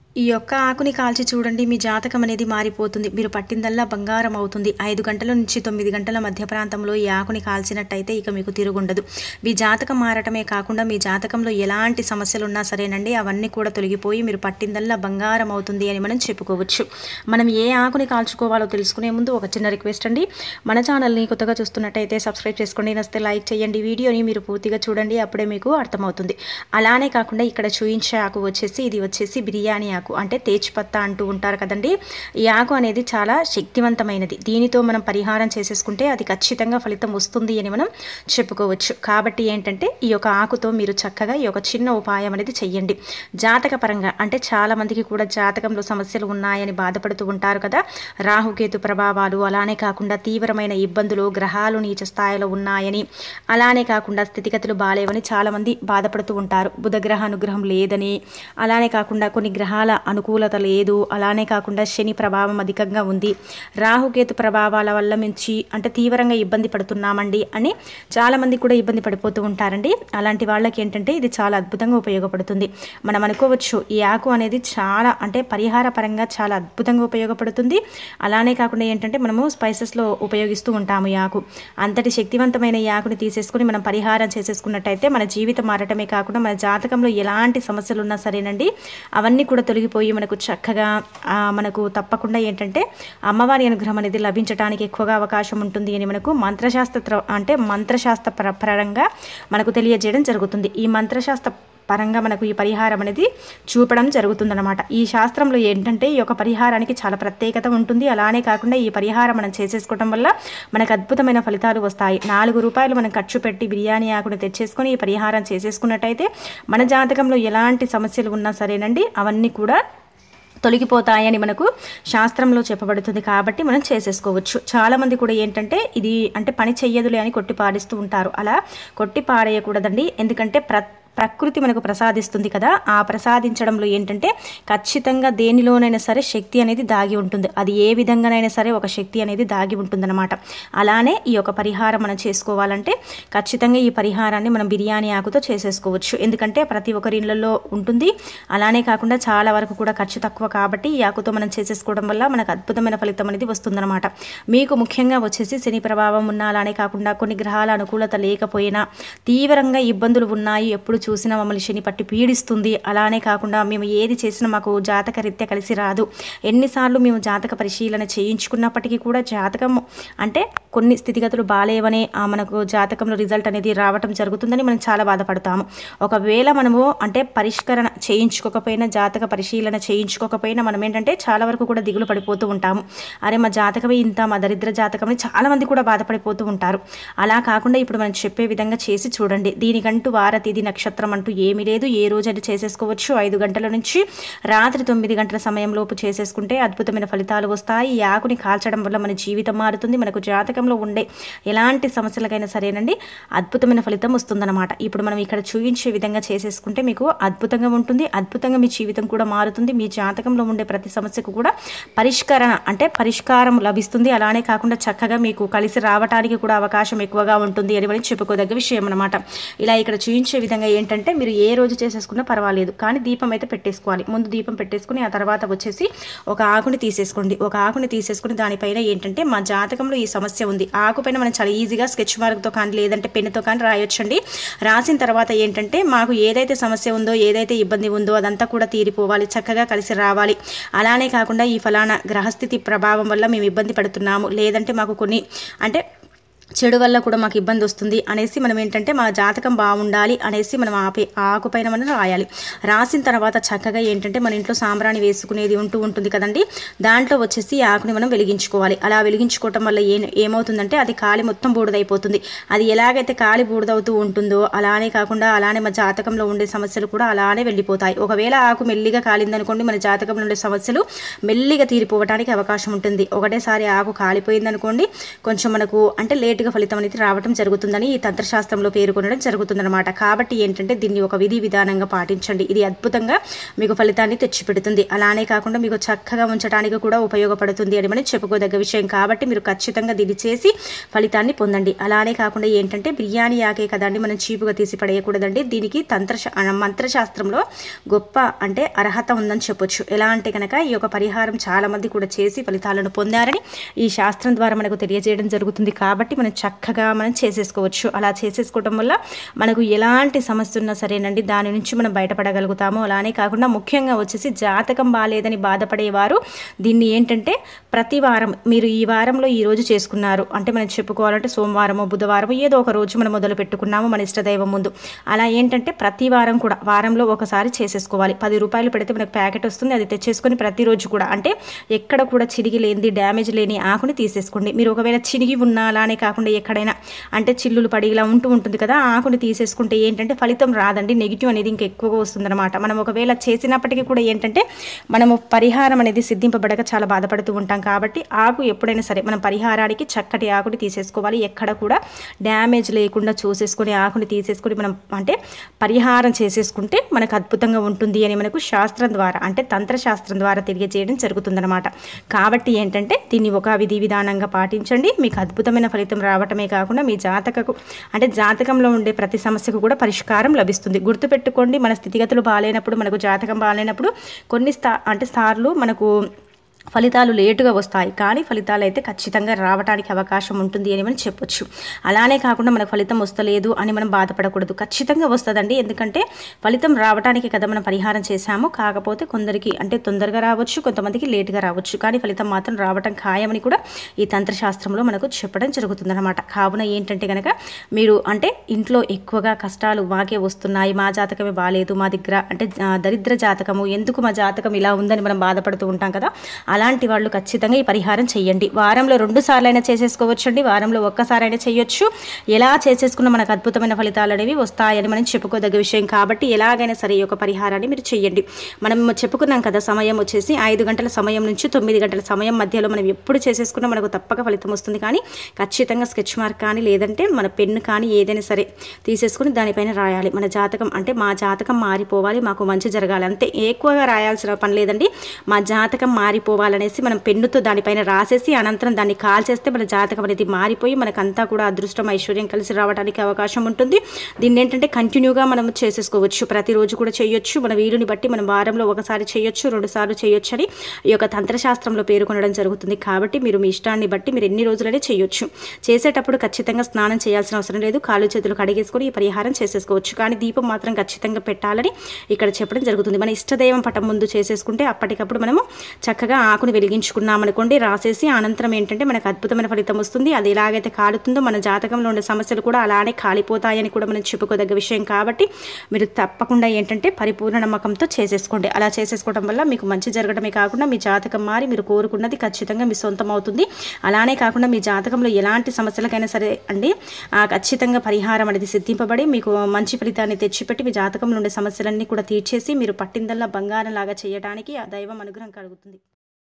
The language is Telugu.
ఈ యొక్క ఆకుని కాల్చి చూడండి మీ జాతకం అనేది మారిపోతుంది మీరు పట్టిందల్లా బంగారం అవుతుంది ఐదు గంటల నుంచి తొమ్మిది గంటల మధ్య ప్రాంతంలో ఈ ఆకుని కాల్చినట్టయితే ఇక మీకు తిరుగుండదు మీ జాతకం మారటమే కాకుండా మీ జాతకంలో ఎలాంటి సమస్యలు ఉన్నా సరేనండి అవన్నీ కూడా తొలగిపోయి మీరు పట్టిందల్లా బంగారం అవుతుంది అని మనం చెప్పుకోవచ్చు మనం ఏ ఆకుని కాల్చుకోవాలో తెలుసుకునే ముందు ఒక చిన్న రిక్వెస్ట్ అండి మన ఛానల్ని కొత్తగా చూస్తున్నట్టయితే సబ్స్క్రైబ్ చేసుకోండి నస్తే లైక్ చేయండి వీడియోని మీరు పూర్తిగా చూడండి అప్పుడే మీకు అర్థమవుతుంది అలానే కాకుండా ఇక్కడ చూయించే ఆకు వచ్చేసి ఇది వచ్చేసి బిర్యానీ ఆకు అంటే తేజ్పత్తా అంటూ ఉంటారు కదండి ఈ ఆకు అనేది చాలా శక్తివంతమైనది దీనితో మనం పరిహారం చేసేసుకుంటే అది ఖచ్చితంగా ఫలితం వస్తుంది అని మనం చెప్పుకోవచ్చు కాబట్టి ఏంటంటే ఈ యొక్క ఆకుతో మీరు చక్కగా ఈ యొక్క చిన్న ఉపాయం అనేది చెయ్యండి జాతక పరంగా అంటే చాలా మందికి కూడా జాతకంలో సమస్యలు ఉన్నాయని బాధపడుతూ ఉంటారు కదా రాహుకేతు ప్రభావాలు అలానే కాకుండా తీవ్రమైన ఇబ్బందులు గ్రహాలు నీచ స్థాయిలో ఉన్నాయని అలానే కాకుండా స్థితిగతులు బాలేవని చాలామంది బాధపడుతూ ఉంటారు బుధగ్రహ అనుగ్రహం లేదని అలానే కాకుండా కొన్ని గ్రహాల అనుకూలత లేదు అలానే కాకుండా శని ప్రభావం అధికంగా ఉంది రాహుకేతు ప్రభావాల వల్ల మించి అంటే తీవ్రంగా ఇబ్బంది పడుతున్నామండి అని చాలామంది కూడా ఇబ్బంది పడిపోతూ ఉంటారండి అలాంటి వాళ్ళకి ఏంటంటే ఇది చాలా అద్భుతంగా ఉపయోగపడుతుంది మనం అనుకోవచ్చు ఈ ఆకు అనేది చాలా అంటే పరిహార పరంగా చాలా అద్భుతంగా ఉపయోగపడుతుంది అలానే కాకుండా ఏంటంటే మనము స్పైసెస్లో ఉపయోగిస్తూ ఉంటాము ఈ ఆకు అంతటి శక్తివంతమైన ఈ ఆకుని తీసేసుకుని మనం పరిహారం చేసేసుకున్నట్టయితే మన జీవితం మారటమే కాకుండా మన జాతకంలో ఎలాంటి సమస్యలు ఉన్నా సరేనండి అవన్నీ కూడా తొలగిపోయి మనకు చక్కగా ఆ, మనకు తప్పకుండా ఏంటంటే అమ్మవారి అనుగ్రహం అనేది లభించడానికి ఎక్కువగా అవకాశం ఉంటుంది అని మనకు మంత్రశాస్త్ర త్ర- అంటే మంత్రశాస్త్ర ప్ర- పరంగా మనకు తెలియజేయడం జరుగుతుంది ఈ మంత్రశాస్త్ర పరంగా మనకు ఈ పరిహారం అనేది చూపడం జరుగుతుందన్నమాట ఈ శాస్త్రంలో ఏంటంటే ఈ యొక్క పరిహారానికి చాలా ప్రత్యేకత ఉంటుంది అలానే కాకుండా ఈ పరిహారం మనం చేసేసుకోవడం వల్ల మనకు అద్భుతమైన ఫలితాలు వస్తాయి నాలుగు రూపాయలు మనం ఖర్చు పెట్టి బిర్యానీ ఆకుని తెచ్చేసుకొని ఈ పరిహారం చేసేసుకున్నట్టయితే మన జాతకంలో ఎలాంటి సమస్యలు ఉన్నా సరేనండి అవన్నీ కూడా తొలగిపోతాయని మనకు శాస్త్రంలో చెప్పబడుతుంది కాబట్టి మనం చేసేసుకోవచ్చు చాలామంది కూడా ఏంటంటే ఇది అంటే పని చెయ్యదులే అని కొట్టి పాడిస్తూ ఉంటారు అలా కొట్టి పాడేయకూడదండి ఎందుకంటే ప్ర ప్రకృతి మనకు ప్రసాదిస్తుంది కదా ఆ ప్రసాదించడంలో ఏంటంటే ఖచ్చితంగా దేనిలోనైనా సరే శక్తి అనేది దాగి ఉంటుంది అది ఏ విధంగానైనా సరే ఒక శక్తి అనేది దాగి ఉంటుందన్నమాట అలానే ఈ యొక్క పరిహారం మనం చేసుకోవాలంటే ఖచ్చితంగా ఈ పరిహారాన్ని మనం బిర్యానీ ఆకుతో చేసేసుకోవచ్చు ఎందుకంటే ప్రతి ఒక్కరి ఇళ్ళల్లో ఉంటుంది అలానే కాకుండా చాలా వరకు కూడా ఖర్చు తక్కువ కాబట్టి ఈ ఆకుతో మనం చేసేసుకోవడం వల్ల మనకు అద్భుతమైన ఫలితం అనేది వస్తుందన్నమాట మీకు ముఖ్యంగా వచ్చేసి శని ప్రభావం ఉన్న అలానే కాకుండా కొన్ని గ్రహాల అనుకూలత లేకపోయినా తీవ్రంగా ఇబ్బందులు ఉన్నాయి ఎప్పుడు చూసినా మమ్మల్ని శని పట్టి పీడిస్తుంది అలానే కాకుండా మేము ఏది చేసినా మాకు జాతక రీత్యా కలిసి రాదు ఎన్నిసార్లు మేము జాతక పరిశీలన చేయించుకున్నప్పటికీ కూడా జాతకం అంటే కొన్ని స్థితిగతులు బాలేవనే ఆ మనకు జాతకంలో రిజల్ట్ అనేది రావటం జరుగుతుందని మనం చాలా బాధపడతాము ఒకవేళ మనము అంటే పరిష్కరణ చేయించుకోకపోయినా జాతక పరిశీలన చేయించుకోకపోయినా మనం ఏంటంటే చాలా వరకు కూడా దిగులు పడిపోతూ ఉంటాము అరే మా జాతకమే ఇంత మా దరిద్ర జాతకమని చాలా మంది కూడా బాధపడిపోతూ ఉంటారు అలా కాకుండా ఇప్పుడు మనం చెప్పే విధంగా చేసి చూడండి దీనికంటూ వారతిది నక్షత్రం అంటూ ఏమీ లేదు ఏ రోజు అది చేసేసుకోవచ్చు ఐదు గంటల నుంచి రాత్రి తొమ్మిది గంటల సమయంలోపు చేసేసుకుంటే అద్భుతమైన ఫలితాలు వస్తాయి ఈ ఆకుని కాల్చడం వల్ల మన జీవితం మారుతుంది మనకు జాతకంలో ఉండే ఎలాంటి సమస్యలకైనా సరేనండి అద్భుతమైన ఫలితం వస్తుందన్నమాట ఇప్పుడు మనం ఇక్కడ చూపించే విధంగా చేసేసుకుంటే మీకు అద్భుతంగా ఉంటుంది అద్భుతంగా మీ జీవితం కూడా మారుతుంది మీ జాతకంలో ఉండే ప్రతి సమస్యకు కూడా పరిష్కరణ అంటే పరిష్కారం లభిస్తుంది అలానే కాకుండా చక్కగా మీకు కలిసి రావడానికి కూడా అవకాశం ఎక్కువగా ఉంటుంది అని మనం చెప్పుకోదగ్గ విషయం అనమాట ఇలా ఇక్కడ చూపించే విధంగా ఏంటంటే మీరు ఏ రోజు చేసేసుకున్నా పర్వాలేదు కానీ దీపం అయితే పెట్టేసుకోవాలి ముందు దీపం పెట్టేసుకుని ఆ తర్వాత వచ్చేసి ఒక ఆకుని తీసేసుకోండి ఒక ఆకుని తీసేసుకుని దానిపైన ఏంటంటే మా జాతకంలో ఈ సమస్య ఉంది ఆకు పైన మనం చాలా ఈజీగా స్కెచ్ మార్క్తో కానీ లేదంటే పెన్నుతో కానీ రాయొచ్చండి రాసిన తర్వాత ఏంటంటే మాకు ఏదైతే సమస్య ఉందో ఏదైతే ఇబ్బంది ఉందో అదంతా కూడా తీరిపోవాలి చక్కగా కలిసి రావాలి అలానే కాకుండా ఈ ఫలానా గ్రహస్థితి ప్రభావం వల్ల మేము ఇబ్బంది పడుతున్నాము లేదంటే మాకు కొన్ని అంటే చెడు వల్ల కూడా మాకు ఇబ్బంది వస్తుంది అనేసి మనం ఏంటంటే మా జాతకం బాగుండాలి అనేసి మనం ఆపే ఆకు పైన మనం రాయాలి రాసిన తర్వాత చక్కగా ఏంటంటే మన ఇంట్లో సాంబ్రాణి వేసుకునేది ఉంటూ ఉంటుంది కదండి దాంట్లో వచ్చేసి ఈ ఆకుని మనం వెలిగించుకోవాలి అలా వెలిగించుకోవటం వల్ల ఏ ఏమవుతుందంటే అది కాలి మొత్తం బూడిదైపోతుంది అది ఎలాగైతే కాలి బూడిదవుతూ ఉంటుందో అలానే కాకుండా అలానే మా జాతకంలో ఉండే సమస్యలు కూడా అలానే వెళ్ళిపోతాయి ఒకవేళ ఆకు మెల్లిగా కాలిందనుకోండి మన జాతకంలో ఉండే సమస్యలు మెల్లిగా తీరిపోవడానికి అవకాశం ఉంటుంది ఒకటేసారి ఆకు కాలిపోయిందనుకోండి కొంచెం మనకు అంటే లేట్ లేటుగా ఫలితం అనేది రావటం జరుగుతుందని ఈ తంత్రశాస్త్రంలో పేర్కొనడం జరుగుతుందన్నమాట కాబట్టి ఏంటంటే దీన్ని ఒక విధి విధానంగా పాటించండి ఇది అద్భుతంగా మీకు ఫలితాన్ని తెచ్చిపెడుతుంది అలానే కాకుండా మీకు చక్కగా ఉంచడానికి కూడా ఉపయోగపడుతుంది అని మనం చెప్పుకోదగ్గ విషయం కాబట్టి మీరు ఖచ్చితంగా దీన్ని చేసి ఫలితాన్ని పొందండి అలానే కాకుండా ఏంటంటే బిర్యానీ ఆకే కదండి మనం చీపుగా తీసి పడేయకూడదండి దీనికి తంత్ర మంత్రశాస్త్రంలో గొప్ప అంటే అర్హత ఉందని చెప్పొచ్చు ఎలా అంటే కనుక ఈ యొక్క పరిహారం చాలా మంది కూడా చేసి ఫలితాలను పొందారని ఈ శాస్త్రం ద్వారా మనకు తెలియజేయడం జరుగుతుంది కాబట్టి మనం చక్కగా మనం చేసేసుకోవచ్చు అలా చేసేసుకోవడం వల్ల మనకు ఎలాంటి సమస్య ఉన్నా సరేనండి దాని నుంచి మనం బయటపడగలుగుతాము అలానే కాకుండా ముఖ్యంగా వచ్చేసి జాతకం బాగాలేదని బాధపడేవారు దీన్ని ఏంటంటే ప్రతి వారం మీరు ఈ వారంలో ఈ రోజు చేసుకున్నారు అంటే మనం చెప్పుకోవాలంటే సోమవారము బుధవారం ఏదో ఒక రోజు మనం మొదలు పెట్టుకున్నాము మన ఇష్టదైవం ముందు అలా ఏంటంటే ప్రతి వారం కూడా వారంలో ఒకసారి చేసేసుకోవాలి పది రూపాయలు పెడితే మనకు ప్యాకెట్ వస్తుంది అది తెచ్చేసుకొని ప్రతిరోజు కూడా అంటే ఎక్కడ కూడా చిరిగి లేనిది డ్యామేజ్ లేని ఆకుని తీసేసుకోండి మీరు ఒకవేళ చిరిగి ఉన్నా అలానే కాకుండా ఎక్కడైనా అంటే చిల్లులు పడి ఇలా ఉంటూ ఉంటుంది కదా ఆ ఆకుని తీసేసుకుంటే ఏంటంటే ఫలితం రాదండి నెగిటివ్ అనేది ఇంకా ఎక్కువగా వస్తుందన్నమాట మనం ఒకవేళ చేసినప్పటికీ కూడా ఏంటంటే మనము పరిహారం అనేది సిద్ధింపబడక చాలా బాధపడుతూ ఉంటాం కాబట్టి ఆకు ఎప్పుడైనా సరే మనం పరిహారానికి చక్కటి ఆకుని తీసేసుకోవాలి ఎక్కడ కూడా డ్యామేజ్ లేకుండా చూసేసుకొని ఆకుని తీసేసుకొని మనం అంటే పరిహారం చేసేసుకుంటే మనకు అద్భుతంగా ఉంటుంది అని మనకు శాస్త్రం ద్వారా అంటే తంత్రశాస్త్రం ద్వారా తెలియజేయడం జరుగుతుందన్నమాట కాబట్టి ఏంటంటే దీన్ని ఒక విధి విధానంగా పాటించండి మీకు అద్భుతమైన ఫలితం రావటమే కాకుండా మీ జాతకకు అంటే జాతకంలో ఉండే ప్రతి సమస్యకు కూడా పరిష్కారం లభిస్తుంది గుర్తుపెట్టుకోండి మన స్థితిగతులు బాగాలేనప్పుడు మనకు జాతకం బాగాలేనప్పుడు కొన్ని స్థా అంటే సార్లు మనకు ఫలితాలు లేటుగా వస్తాయి కానీ ఫలితాలు అయితే ఖచ్చితంగా రావడానికి అవకాశం ఉంటుంది అని మనం చెప్పొచ్చు అలానే కాకుండా మనకు ఫలితం వస్తలేదు అని మనం బాధపడకూడదు ఖచ్చితంగా వస్తుందండి ఎందుకంటే ఫలితం రావడానికి కదా మనం పరిహారం చేశాము కాకపోతే కొందరికి అంటే తొందరగా రావచ్చు కొంతమందికి లేటుగా రావచ్చు కానీ ఫలితం మాత్రం రావటం ఖాయమని కూడా ఈ తంత్రశాస్త్రంలో మనకు చెప్పడం జరుగుతుందన్నమాట కావున ఏంటంటే కనుక మీరు అంటే ఇంట్లో ఎక్కువగా కష్టాలు మాకే వస్తున్నాయి మా జాతకమే బాగాలేదు మా దగ్గర అంటే ఆ, దరిద్ర జాతకము ఎందుకు మా జాతకం ఇలా ఉందని మనం బాధపడుతూ ఉంటాం కదా అలాంటి వాళ్ళు ఖచ్చితంగా ఈ పరిహారం చేయండి వారంలో రెండు సార్లు అయినా చేసేసుకోవచ్చు అండి వారంలో ఒక్కసారైనా చేయొచ్చు ఎలా చేసేసుకున్న మనకు అద్భుతమైన ఫలితాలు అనేవి వస్తాయని మనం చెప్పుకోదగ్గ విషయం కాబట్టి ఎలాగైనా సరే ఈ యొక్క పరిహారాన్ని మీరు చేయండి మనం చెప్పుకున్నాం కదా సమయం వచ్చేసి ఐదు గంటల సమయం నుంచి తొమ్మిది గంటల సమయం మధ్యలో మనం ఎప్పుడు చేసేసుకున్నా మనకు తప్పక ఫలితం వస్తుంది కానీ ఖచ్చితంగా స్కెచ్ మార్క్ కానీ లేదంటే మన పెన్ను కానీ ఏదైనా సరే తీసేసుకుని దానిపైన రాయాలి మన జాతకం అంటే మా జాతకం మారిపోవాలి మాకు మంచి జరగాలి అంతే ఎక్కువగా రాయాల్సిన పని లేదండి మా జాతకం మారిపోవాలనేసి మనం పెన్నుతో దానిపైన రాసేసి అనంతరం దాన్ని కాల్ చేస్తే మన జాతకం అనేది మారిపోయి మనకంతా కూడా అదృష్టం ఐశ్వర్యం కలిసి రావడానికి అవకాశం ఉంటుంది దీన్ని ఏంటంటే కంటిన్యూగా మనం చేసేసుకోవచ్చు ప్రతిరోజు కూడా చేయొచ్చు మన వీలుని బట్టి మనం వారంలో ఒకసారి చేయొచ్చు రెండు సార్లు చేయొచ్చు అని ఈ యొక్క తంత్రశాస్త్రంలో పేర్కొనడం జరుగుతుంది కాబట్టి మీరు మీ ఇష్టాన్ని బట్టి మీరు ఎన్ని రోజులైనా చేయొచ్చు చేసేటప్పుడు ఖచ్చితంగా స్నానం చేయాల్సిన అవసరం లేదు కాళ్ళు చేతులు కడిగేసుకొని ఈ పరిహారం చేసేసుకోవచ్చు కానీ దీపం మాత్రం ఖచ్చితంగా పెట్టాలని ఇక్కడ చెప్పడం జరుగుతుంది మన ఇష్టదైవం పటం ముందు చేసేసుకుంటే అప్పటికప్పుడు మనము చక్కగా ఆకుని వెలిగించుకున్నాం అనుకోండి రాసేసి అనంతరం ఏంటంటే మనకు అద్భుతమైన ఫలితం వస్తుంది అది ఎలాగైతే కాలుతుందో మన జాతకంలో ఉండే సమస్యలు కూడా అలానే కాలిపోతాయని కూడా మనం చెప్పుకోదగ్గ విషయం కాబట్టి మీరు తప్పకుండా ఏంటంటే పరిపూర్ణ నమ్మకంతో చేసేసుకోండి అలా చేసేసుకోవడం వల్ల మీకు మంచి జరగడమే కాకుండా మీ జాతకం మారి మీరు కోరుకున్నది ఖచ్చితంగా మీ సొంతం అవుతుంది అలానే కాకుండా మీ జాతకంలో ఎలాంటి సమస్యలకైనా సరే అండి ఆ ఖచ్చితంగా పరిహారం అనేది సిద్ధింపబడి మీకు మంచి ఫలితాన్ని తెచ్చిపెట్టి మీ జాతకంలో ఉండే సమస్యలన్నీ కూడా తీర్చేసి మీరు పట్టిందల్లా బంగారం లాగా చేయడానికి ఆ దైవం అనుగ్రహం కలుగుతుంది